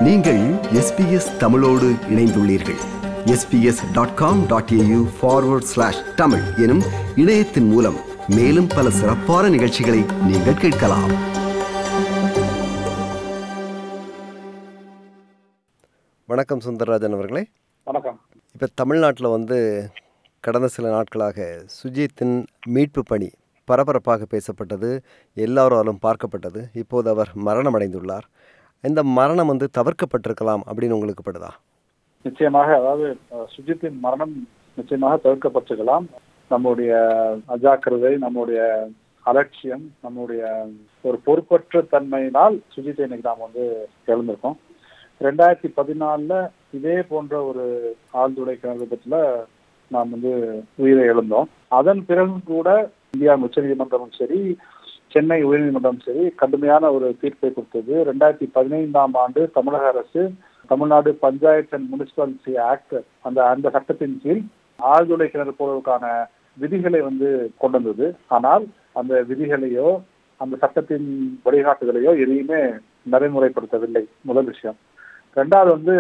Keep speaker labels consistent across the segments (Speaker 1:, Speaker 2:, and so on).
Speaker 1: நீங்கள் எஸ்பிஎஸ் தமிழோடு இணைந்துள்ளீர்கள் SBS dot com dot AU forward slash Tamil எனும் இணையத்தின் மூலம் மேலும் பல சிறப்பான நிகழ்ச்சிகளை நீங்கள் கேட்கலாம்
Speaker 2: வணக்கம் சுந்தரராஜன் அவர்களே
Speaker 3: வணக்கம்
Speaker 2: இப்போ தமிழ்நாட்டில் வந்து கடந்த சில நாட்களாக சுஜித்தின் மீட்பு பணி பரபரப்பாக பேசப்பட்டது எல்லாராலும் பார்க்கப்பட்டது இப்போது அவர் மரணம் அடைந்துள்ளார் இந்த மரணம் வந்து தவிர்க்கப்பட்டிருக்கலாம் அப்படின்னு உங்களுக்கு படுதா
Speaker 3: நிச்சயமாக அதாவது அஹ், சுஜித்தின் மரணம் நிச்சயமாக தவிர்க்கப்பட்டிருக்கலாம் நம்முடைய அஜாக்கிரதை நம்முடைய அலட்சியம் நம்முடைய ஒரு பொறுப்பற்ற தன்மையினால் சுஜித்தை இன்னைக்கு நாம் வந்து இழந்திருக்கோம் ரெண்டாயிரத்தி பதினாலுல இதே போன்ற ஒரு ஆழ்துளை கிணறு விபத்துல நாம் வந்து உயிரை இழந்தோம் அதன் பிறகு கூட இந்தியா உச்சநீதிமன்றமும் சரி சென்னை உயர்நீதிமன்றம் சரி கடுமையான ஒரு தீர்ப்பை கொடுத்தது ரெண்டாயிரத்தி பதினைந்தாம் ஆண்டு தமிழக அரசு Tamil Nadu panchayat and municipality act அந்த அந்த சட்டத்தின் கீழ் ஆழ்துளை கிணறு போடுவதற்கான விதிகளை வந்து கொண்டு வந்தது ஆனால் அந்த விதிகளையோ அந்த சட்டத்தின் வழிகாட்டுதலையோ எதையுமே நடைமுறைப்படுத்தவில்லை முதல் விஷயம் ரெண்டாவது வந்து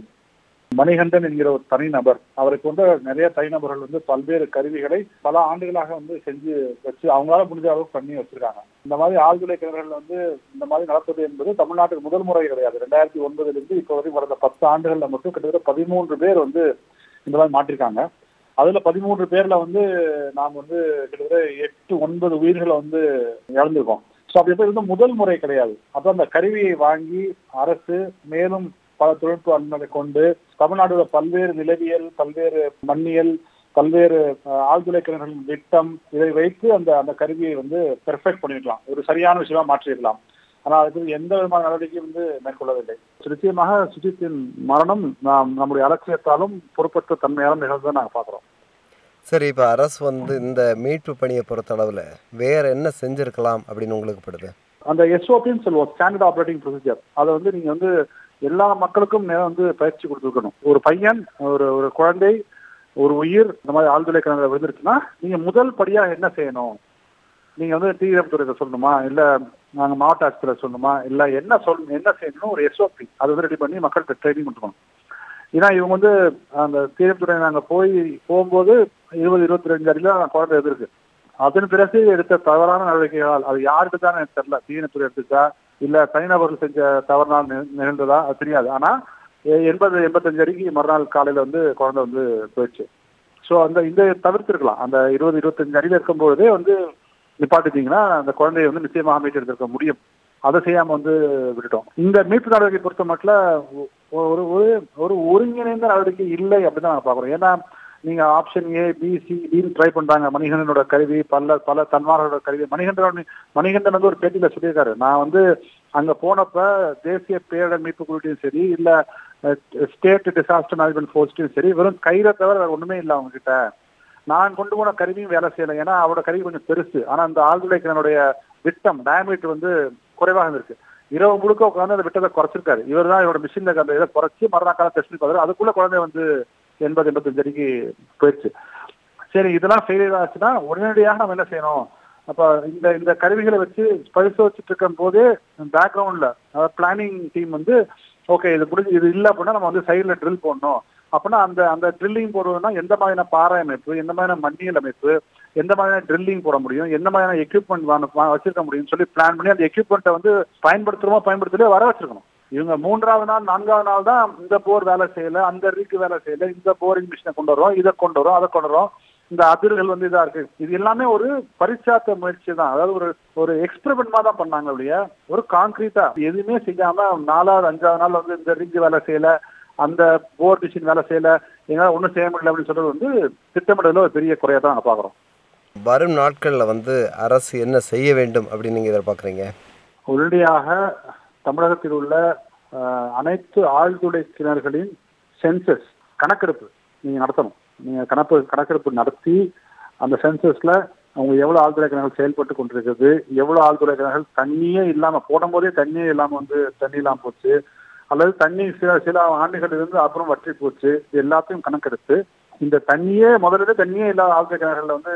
Speaker 3: மணிகண்டன் என்கிற ஒரு தனிநபர் அவருக்கு வந்து நிறைய தனிநபர்கள் வந்து பல்வேறு கருவிகளை பல ஆண்டுகளாக வந்து செஞ்சு வச்சு அவங்களால முடிஞ்ச அளவுக்கு பண்ணி வச்சிருக்காங்க இந்த மாதிரி ஆழ்துளை கிணறுகள் வந்து இந்த மாதிரி நடப்பது என்பது தமிழ்நாட்டுக்கு முதல் முறை கிடையாது ரெண்டாயிரத்தி ஒன்பதுல இருந்து இப்போ வரைக்கும் கடந்த பத்து ஆண்டுகள்ல மட்டும் கிட்டத்தட்ட பதிமூன்று பேர் வந்து இந்த மாதிரி மாட்டிருக்காங்க அதுல பதிமூன்று பேர்ல வந்து நாம் வந்து கிட்டத்தட்ட எட்டு ஒன்பது உயிர்களை வந்து இழந்திருக்கோம் ஸோ அப்படி இருப்பது வந்து முதல் முறை கிடையாது அப்ப அந்த கருவியை வாங்கி அரசு மேலும் பல தொழில்நுட்ப வல்லுநரை கொண்டு தமிழ்நாடுல பல்வேறு நிலவியல் பல்வேறு மண்ணியல் பல்வேறு அஹ், ஆழ்துளை கிணறுகளின் விட்டம் இதை வைத்து அந்த அந்த கருவியை வந்து பெர்ஃபெக்ட் பண்ணிருக்கலாம் ஒரு சரியான விஷயமா மாற்றிருக்கலாம் ஆனால் அதுக்கு எந்த விதமான நடவடிக்கையும் வந்து மேற்கொள்ளவில்லை நிச்சயமாக சுஜித்தின் மரணம் நாம் நம்முடைய அலட்சியத்தாலும் பொறுப்பற்ற தன்மையாலும் நிகழ்ந்ததை நாங்கள் பார்க்குறோம்
Speaker 2: சரி இப்போ அரசு வந்து இந்த மீட்பு பணியை பொறுத்தளவில் வேற என்ன செஞ்சிருக்கலாம் அப்படின்னு உங்களுக்கு படுது
Speaker 3: அந்த எஸ்ஓபின்னு சொல்லுவோம் ஸ்டாண்டர்ட் ஆப்ரேட்டிங் ப்ரொசீஜர் அதை வந்து நீங்க வந்து எல்லா மக்களுக்கும் நேரம் வந்து பயிற்சி கொடுத்துருக்கணும் ஒரு பையன் ஒரு ஒரு குழந்தை ஒரு உயிர் இந்த மாதிரி ஆழ்துளை கிணறு விழுந்துருச்சுன்னா நீங்க முதல் படியா என்ன செய்யணும் நீங்க வந்து டிஎஃப் துறையில சொல்லணுமா இல்ல நாங்க மாவட்ட ஆட்சியர் சொல்லணுமா இல்ல என்ன சொல் என்ன செய்யணும் ஒரு எஸ்ஓபி அதை வந்து ரெடி பண்ணி மக்கள்கிட்ட ட்ரைனிங் கொடுக்கணும் ஏன்னா இவங்க வந்து அந்த டிஎஃப் துறை நாங்க போய் போகும்போது இருபது இருபத்தி ரெண்டு அடியில குழந்தை எதிர்க்கு அதன் பிறகு எடுத்த தவறான நடவடிக்கைகளால் அது யாருக்கு தான் எனக்கு தெரியல தீயணைத்துறை எடுத்துச்சா இல்ல தனிநபர்கள் செஞ்ச தவறுனால் நிக- நிகழ்ந்ததா அது தெரியாது ஆனா எ- எண்பது எண்பத்தஞ்சு அடிக்கு மறுநாள் காலையில வந்து குழந்தை வந்து போயிடுச்சு ஸோ அந்த இந்த தவிர்த்திருக்கலாம் அந்த இருபது இருபத்தஞ்சு அடியில இருக்கும்போதே வந்து நிப்பாட்டிட்டீங்கன்னா அந்த குழந்தையை வந்து நிச்சயமாக மீட்டெடுத்திருக்க முடியும் அதை செய்யாம வந்து விட்டுட்டோம் இந்த மீட்பு நடவடிக்கை பொறுத்த மட்டும் ஒரு ஒரு ஒரு ஒருங்கிணைந்த நடவடிக்கை இல்லை அப்படின்னு தான் நாங்கள் பார்க்குறோம் ஏன்னா நீங்க ஆப்ஷன் ஏ பி சி டின்னு ட்ரை பண்றாங்க மணிகண்டனோட கருவி பல பல தன்மாரோட கருவி மணிகண்டனோட மணிகண்டன் வந்து ஒரு பேட்டியில சொல்லியிருக்காரு நான் வந்து அங்க போனப்ப தேசிய பேரிடர் மீட்பு குழுட்டையும் சரி இல்ல ஸ்டேட் டிசாஸ்டர் மேனேஜ்மெண்ட் ஃபோர்ஸ்டையும் சரி வெறும் கையில தவிர வேற ஒண்ணுமே இல்லை அவங்க கிட்ட நான் கொண்டு போன கருவியும் வேலை செய்யலை ஏன்னா அவரோட கருவி கொஞ்சம் பெருசு ஆனா அந்த ஆழ்துளை கிணறுடைய விட்டம் டயமீட்டர் வந்து குறைவாக இருக்கு இரவு முழுக்க உட்காந்து அந்த விட்டத்தை குறைச்சிருக்காரு இவர் தான் இவரோட மிஷின்ல அந்த இதை குறைச்சி மறுநாள் காலம் டெஸ்ட் பண்ணி பார்த்தாரு அதுக்குள்ள குழந்தை வந்து எண்பது எண்பத்தஞ்சு அடிக்கு போயிடுச்சு சரி இதெல்லாம் ஃபெயிலியர் ஆச்சுன்னா உடனடியாக நம்ம என்ன செய்யணும் அப்ப இந்த இந்த கருவிகளை வச்சு பரிசோதிச்சுட்டு இருக்கும் போதே பேக்ரவுண்ட்ல பிளானிங் டீம் வந்து ஓகே இது முடிஞ்சு இது இல்லை அப்படின்னா நம்ம வந்து சைடில் ட்ரில் போடணும் அப்படின்னா அந்த அந்த ட்ரில்லிங் போடுறதுன்னா எந்த மாதிரியான பாறை அமைப்பு எந்த மாதிரியான மண்ணியல் அமைப்பு எந்த மாதிரியான ட்ரில்லிங் போட முடியும் எந்த மாதிரியான எக்யூப்மெண்ட் வச்சிருக்க முடியும்னு சொல்லி பிளான் பண்ணி அந்த எக்யூப்மெண்ட்டை வந்து பயன்படுத்துறோமோ பயன்படுத்தலையோ வர வச்சிருக்கணும் இவங்க மூன்றாவது நாள் நான்காவது நாள் தான் இந்த போர் வேலை செய்யல அந்த ரிக்கு வேலை செய்யல இந்த போரிங் மிஷினை கொண்டு வரோம் இதை கொண்டு வரோம் அதை கொண்டு வரோம் இந்த அதிர்கள் வந்து இதா இருக்கு இது எல்லாமே ஒரு பரிச்சாத்த முயற்சி தான் அதாவது ஒரு ஒரு எக்ஸ்பெரிமெண்ட் தான் பண்ணாங்க அப்படியே ஒரு கான்கிரீட்டா எதுவுமே செய்யாம நாலாவது அஞ்சாவது நாள் வந்து இந்த ரிக் வேலை செய்யல அந்த போர் மிஷின் வேலை செய்யல எங்களால் ஒன்றும் செய்ய முடியல அப்படின்னு சொல்றது வந்து திட்டமிடல ஒரு பெரிய குறையா தான் நாங்கள் பார்க்குறோம்
Speaker 2: வரும் நாட்களில் வந்து அரசு என்ன செய்ய வேண்டும் அப்படின்னு நீங்கள் எதிர்பார்க்குறீங்க
Speaker 3: உடனடியாக தமிழகத்தில் உள்ள அஹ், அனைத்து ஆழ்துளை கிணறுகளின் சென்சஸ் கணக்கெடுப்பு நீங்க நடத்தணும் நீங்க கணக்கு கணக்கெடுப்பு நடத்தி அந்த சென்சஸ்ல அவங்க எவ்வளவு ஆழ்துளை கிணறுகள் செயல்பட்டு கொண்டிருக்கிறது எவ்வளவு ஆழ்துளை கிணறுகள் தண்ணியே இல்லாம போடும் போதே தண்ணியே இல்லாம வந்து தண்ணி இல்லாம போச்சு அல்லது தண்ணி சில சில ஆண்டுகள் இருந்து அப்புறம் வற்றி போச்சு இது எல்லாத்தையும் கணக்கெடுத்து இந்த தண்ணியே முதல்ல தண்ணியே இல்லாத ஆழ்துளை கிணறுகள்ல வந்து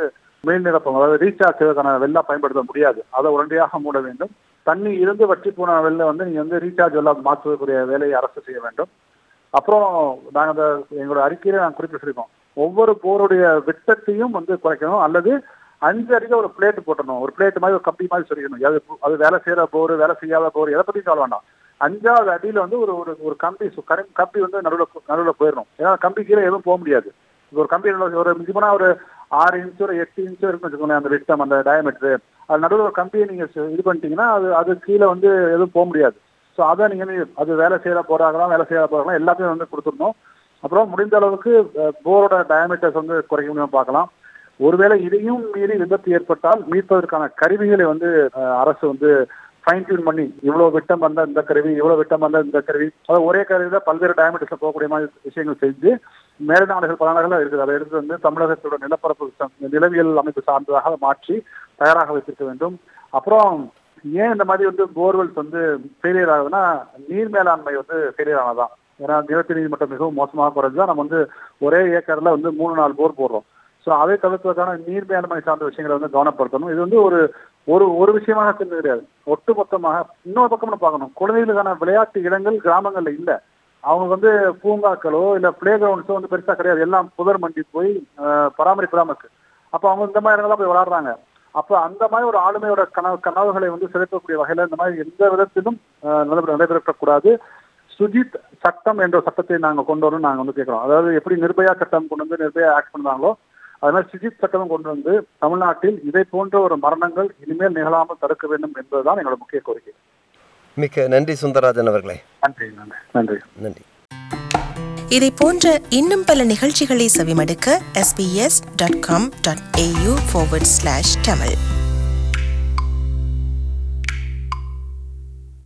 Speaker 3: மேல் நிரப்பம் அதாவது ரீசார்ஜ் செய்வதற்கான வெள்ளா பயன்படுத்த முடியாது அதை உடனடியாக மூட வேண்டும் தண்ணி இருந்து வற்றி போன வெள்ள வந்து நீங்க வந்து ரீசார்ஜ் வெள்ளா மாற்றுவதற்குரிய வேலையை அரசு செய்ய வேண்டும் அப்புறம் நாங்க அந்த எங்களோட அறிக்கையில நாங்கள் குறிப்பிட்டிருக்கோம் ஒவ்வொரு போருடைய விட்டத்தையும் வந்து குறைக்கணும் அல்லது அஞ்சு அடியில் ஒரு பிளேட் போட்டணும் ஒரு பிளேட் மாதிரி ஒரு கம்பி மாதிரி சொல்லிக்கணும் அது அது வேலை செய்யற போர் வேலை செய்யாத போர் எதை பத்தியும் சொல்ல வேண்டாம் அஞ்சாவது அடியில வந்து ஒரு ஒரு ஒரு கம்பி சு- கரம் கம்பி வந்து நடுவில் நடுவில் போயிடணும் ஏன்னா கம்பி கீழே எதுவும் போக முடியாது இப்ப ஒரு கம்பி நடுவுல ஒரு மிஞ்சிப்போனா ஒரு ஆறு இன்ச்சு ஒரு எட்டு இன்ச்சு இருக்குன்னு வச்சுக்கோங்களேன் அந்த விட்டம் அந்த டயமீட்டர் அது நடுவில் ஒரு கம்பியை நீங்க சு- இது பண்ணிட்டீங்கன்னா அது அது கீழே வந்து எதுவும் போக முடியாது ஸோ அதை நீங்க வந்து அது வேலை செய்யற போறாங்களாம் வேலை செய்யாத போறாங்களாம் எல்லாத்தையும் வந்து கொடுத்துடணும் அப்புறம் முடிந்த அளவுக்கு போரோட டயமீட்டர்ஸ் வந்து குறைக்க முடியும் பார்க்கலாம் ஒருவேளை இதையும் மீறி விபத்து ஏற்பட்டால் மீட்பதற்கான கருவிகளை வந்து அஹ், அரசு வந்து ஃபைன் டியூன் பண்ணி இவ்வளவு விட்டம் வந்தா இந்த கருவி இவ்வளவு விட்டம் வந்தா இந்த கருவி அதாவது ஒரே கருவியில பல்வேறு டயமீட்டர்ஸ்ல போகக்கூடிய மாதிரி விஷயங்கள் செஞ்சு மேல நாடுகள் பல நாடுகள் இருக்குது அதை எடுத்து வந்து தமிழகத்தோட நிலப்பரப்பு சா- நிலவியல் அமைப்பு சார்ந்ததாக மாற்றி தயாராக வைத்திருக்க வேண்டும் அப்புறம் ஏன் இந்த மாதிரி வந்து போர்வெல்ஸ் வந்து ஃபெயிலியர் ஆகுதுன்னா நீர் மேலாண்மை வந்து ஃபெயிலியர் ஆனதான் ஏன்னா நிலத்தடி நீர் மட்டம் மிகவும் மோசமாக குறைஞ்சா நம்ம வந்து ஒரே ஏக்கர்ல வந்து மூணு நாலு போர் போடுறோம் ஸோ அதை தவிர்ப்பதற்கான நீர் மேலாண்மை சார்ந்த விஷயங்களை வந்து கவனப்படுத்தணும் இது வந்து ஒரு ஒரு ஒரு விஷயமாக தெரிஞ்சது கிடையாது ஒட்டுமொத்தமாக இன்னொரு பக்கம் நம்ம பார்க்கணும் குழந்தைகளுக்கான விளையாட்டு இடங்கள் கிராமங்கள்ல இல்ல அவங்க வந்து பூங்காக்களோ இல்ல பிளே கிரவுண்ட்ஸோ வந்து பெருசா கிடையாது எல்லாம் புதர் மண்டி போய் அஹ், பராமரிப்பு இருக்கு அப்ப அவங்க இந்த மாதிரி இடங்கள்லாம் போய் விளையாடுறாங்க அப்ப அந்த மாதிரி ஒரு ஆளுமையோட கனவு கனவுகளை வந்து செலுத்தக்கூடிய வகையில இந்த மாதிரி எந்த விதத்திலும் அஹ், நடைபெற நடைபெறக்கூடாது சுஜித் சட்டம் என்ற சட்டத்தை நாங்க கொண்டு வரணும் நாங்க வந்து கேட்கிறோம் அதாவது எப்படி நிர்பயா சட்டம் கொண்டு வந்து நிர்பயா ஆக்ட் பண்ணாங்களோ அது மாதிரி சுஜித் சட்டமும் கொண்டு வந்து தமிழ்நாட்டில் இதை போன்ற ஒரு மரணங்கள் இனிமேல் நிகழாமல் தடுக்க வேண்டும் என்பதுதான் எங்களோட முக்கிய கோரிக்கை
Speaker 2: மிக்க நன்றி சுந்தரராஜன் அவர்களே
Speaker 3: நன்றி நன்றி நன்றி
Speaker 2: நன்றி
Speaker 4: இதை போன்ற இன்னும் பல நிகழ்ச்சிகளை செவிமடுக்க sbs.com.au forward slash tamil